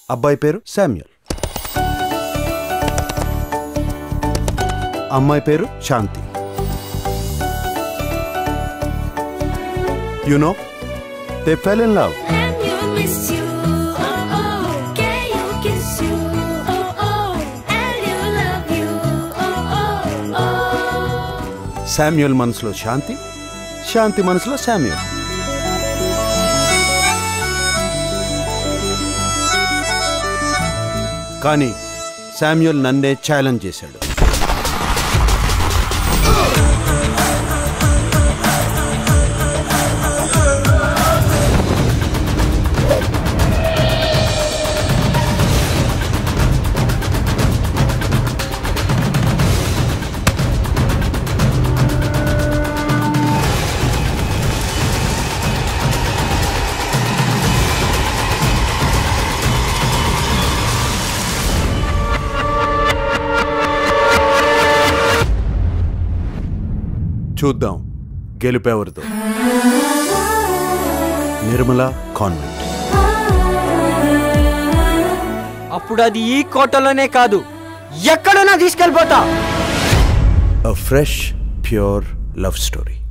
అబ్బాయి పేరు శామ్యుల్ అమ్మాయి పేరు Shanti you know they fell in love And you miss you, oh oh. Can you kiss you, oh oh. And you love you, oh oh oh. Samuel మనసులో శాంతి శాంతి మనసులో Samuel కానీ Samuel నన్నే challenge చేశాడు చూద్దాం గెలుపెవరితో నిర్మల కాన్వెంట్ అప్పుడు అది ఈ కోటలోనే కాదు ఎక్కడైనా తీసుకెళ్ళిపోతా a fresh pure love story